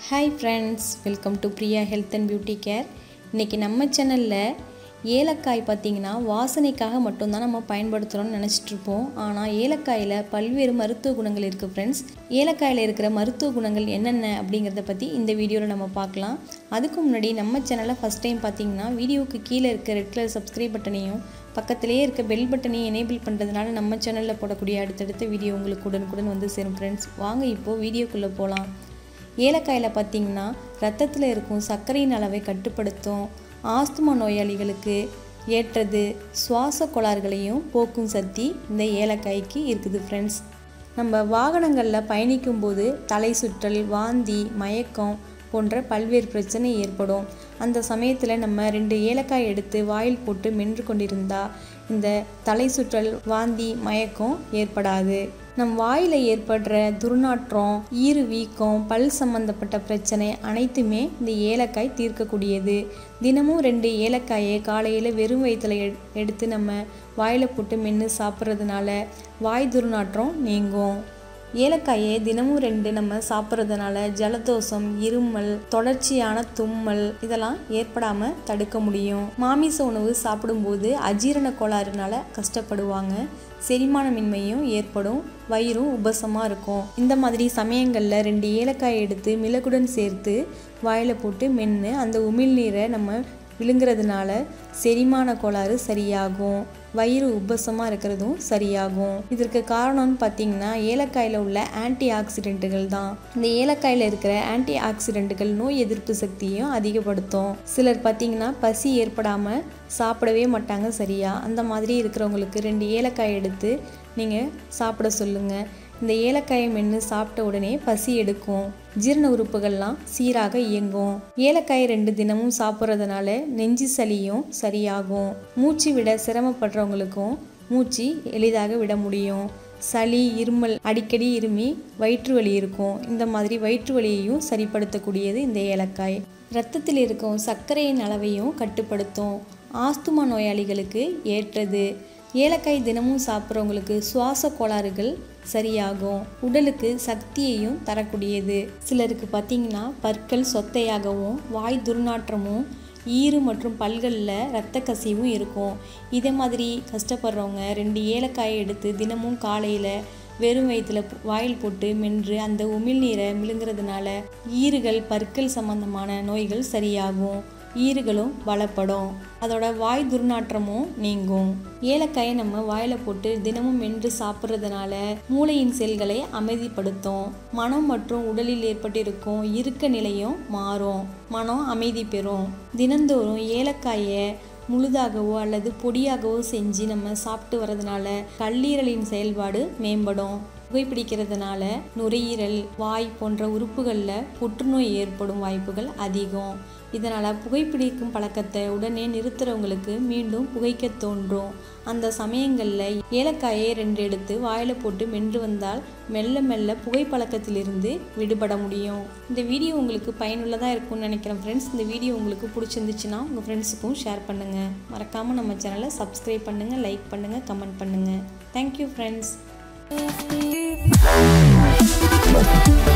hi friends welcome to Priya health and beauty care இன்றைக்கி நம்ம சேனலில் ஏலக்காய் பார்த்திங்கன்னா வாசனைக்காக மட்டும்தான் நம்ம பயன்படுத்துகிறோம்னு நினச்சிட்ருப்போம் ஆனால் ஏலக்காயில் பல்வேறு மருத்துவ குணங்கள் இருக்குது ஃப்ரெண்ட்ஸ் ஏலக்காயில் இருக்கிற மருத்துவ குணங்கள் என்னென்ன அப்படிங்கிறத பற்றி இந்த வீடியோவில் நம்ம பார்க்கலாம் அதுக்கு முன்னாடி நம்ம சேனலை ஃபஸ்ட் டைம் பார்த்தீங்கன்னா வீடியோவுக்கு கீழே இருக்க ரெட் கலர் சப்ஸ்கிரைப் பட்டனையும் பக்கத்திலேயே இருக்க பெல் பட்டனையும் எனேபிள் பண்ணுறதுனால நம்ம சேனலில் போடக்கூடிய அடுத்தடுத்த வீடியோ உங்களுக்கு உடனுக்குடன் வந்து சேரும் ஃப்ரெண்ட்ஸ் வாங்க இப்போது வீடியோக்குள்ளே போகலாம் ஏலக்காயில் பார்த்தீங்கன்னா ரத்தத்தில் இருக்கும் சர்க்கரையின் அளவை கட்டுப்படுத்தும் ஆஸ்துமா நோயாளிகளுக்கு ஏற்றது சுவாச கோளாறுகளையும் போக்கும் சக்தி இந்த ஏலக்காய்க்கு இருக்குது ஃப்ரெண்ட்ஸ் நம்ம வாகனங்களில் பயணிக்கும்போது தலை சுற்றல் வாந்தி மயக்கம் போன்ற பல்வேறு பிரச்சனை ஏற்படும் அந்த சமயத்தில் நம்ம ரெண்டு ஏலக்காய் எடுத்து வாயில் போட்டு மென்று கொண்டிருந்தா இந்த தலை சுற்றல் வாந்தி மயக்கம் ஏற்படாது நம் வாயில் ஏற்படுற துர்நாற்றம் ஈறு வீக்கம் பல் சம்பந்தப்பட்ட பிரச்சனை அனைத்துமே இந்த ஏலக்காய் தீர்க்கக்கூடியது தினமும் ரெண்டு ஏலக்காயை காலையில் வெறும் வயிற்றில் எடுத்து நம்ம வாயில் போட்டு மென்று சாப்பிட்றதுனால வாய் துர்நாற்றம் நீங்கும் ஏலக்காயை தினமும் ரெண்டு நம்ம சாப்பிட்றதுனால ஜலதோஷம் இருமல் தொடர்ச்சியான தும்மல் இதெல்லாம் ஏற்படாமல் தடுக்க முடியும் மாமிச உணவு சாப்பிடும்போது அஜீரண கோளாறுனால கஷ்டப்படுவாங்க செரிமானமின்மையும் ஏற்படும் வயிறும் உபசமாக இருக்கும் இந்த மாதிரி சமயங்களில் ரெண்டு ஏலக்காய் எடுத்து மிளகுடன் சேர்த்து வாயில் போட்டு மென்று அந்த உமிழ்நீரை நம்ம விழுங்குறதுனால செரிமான கோளாறு சரியாகும் வயிறு உப்பசமாக இருக்கிறதும் சரியாகும் இதற்கு காரணம்னு பார்த்தீங்கன்னா ஏலக்காயில் உள்ள ஆன்டி ஆக்சிடென்ட்டுகள் தான் இந்த ஏலக்காயில் இருக்கிற ஆன்டி ஆக்சிடென்ட்டுகள் நோய் எதிர்ப்பு சக்தியும் அதிகப்படுத்தும் சிலர் பார்த்தீங்கன்னா பசி ஏற்படாமல் சாப்பிடவே மாட்டாங்க சரியா அந்த மாதிரி இருக்கிறவங்களுக்கு ரெண்டு ஏலக்காய் எடுத்து நீங்கள் சாப்பிட சொல்லுங்கள் இந்த ஏலக்காயை மென்று சாப்பிட்ட உடனே பசி எடுக்கும் ஜீரண உறுப்புகள்லாம் சீராக இயங்கும் ஏலக்காய் ரெண்டு தினமும் சாப்பிட்றதுனால நெஞ்சு சளியும் சரியாகும் மூச்சு விட சிரமப்படுறவங்களுக்கும் மூச்சு எளிதாக விட முடியும் சளி இருமல் அடிக்கடி இருமி வயிற்று வலி இருக்கும் இந்த மாதிரி வயிற்று வலியையும் சரிப்படுத்தக்கூடியது இந்த ஏலக்காய் ரத்தத்தில் இருக்கும் சர்க்கரையின் அளவையும் கட்டுப்படுத்தும் ஆஸ்துமா நோயாளிகளுக்கு ஏற்றது ஏலக்காய் தினமும் சாப்பிட்றவங்களுக்கு சுவாச கோளாறுகள் சரியாகும் உடலுக்கு சக்தியையும் தரக்கூடியது சிலருக்கு பார்த்தீங்கன்னா பற்கள் சொத்தையாகவும் வாய் துர்நாற்றமும் ஈறு மற்றும் பல்களில் இரத்த கசிவும் இருக்கும் இதே மாதிரி கஷ்டப்படுறவங்க ரெண்டு ஏலக்காயை எடுத்து தினமும் காலையில் வெறும் வயிற்றில் வாயில் போட்டு மென்று அந்த உமிழ்நீரை மிழுங்கிறதுனால ஈறுகள் பற்கள் சம்பந்தமான நோய்கள் சரியாகும் ஈறுகளும் பலப்படும் அதோட வாய் துர்நாற்றமும் நீங்கும் ஏலக்காயை நம்ம வாயில் போட்டு தினமும் மென்று சாப்பிட்றதுனால மூளையின் செல்களை அமைதிப்படுத்தும் மனம் மற்றும் உடலில் ஏற்பட்டிருக்கும் இருக்க நிலையும் மாறும் மனம் அமைதி பெறும் தினந்தோறும் ஏலக்காயை முழுதாகவோ அல்லது பொடியாகவோ செஞ்சு நம்ம சாப்பிட்டு வர்றதுனால கல்லீரலின் செயல்பாடு மேம்படும் புகைப்பிடிக்கிறதுனால நுரையீரல் வாய் போன்ற உறுப்புகளில் புற்றுநோய் ஏற்படும் வாய்ப்புகள் அதிகம் இதனால் புகைப்பிடிக்கும் பழக்கத்தை உடனே நிறுத்துறவங்களுக்கு மீண்டும் புகைக்க தோன்றும் அந்த சமயங்களில் ஏலக்காயை ரெண்டு எடுத்து வாயில் போட்டு மென்று வந்தால் மெல்ல மெல்ல புகைப்பழக்கத்திலிருந்து விடுபட முடியும் இந்த வீடியோ உங்களுக்கு பயனுள்ளதாக இருக்கும்னு நினைக்கிறேன் ஃப்ரெண்ட்ஸ் இந்த வீடியோ உங்களுக்கு பிடிச்சிருந்துச்சுன்னா உங்கள் ஃப்ரெண்ட்ஸுக்கும் ஷேர் பண்ணுங்கள் மறக்காமல் நம்ம சேனலை சப்ஸ்கிரைப் பண்ணுங்கள் லைக் பண்ணுங்கள் கமெண்ட் பண்ணுங்கள் தேங்க்யூ ஃப்ரெண்ட்ஸ்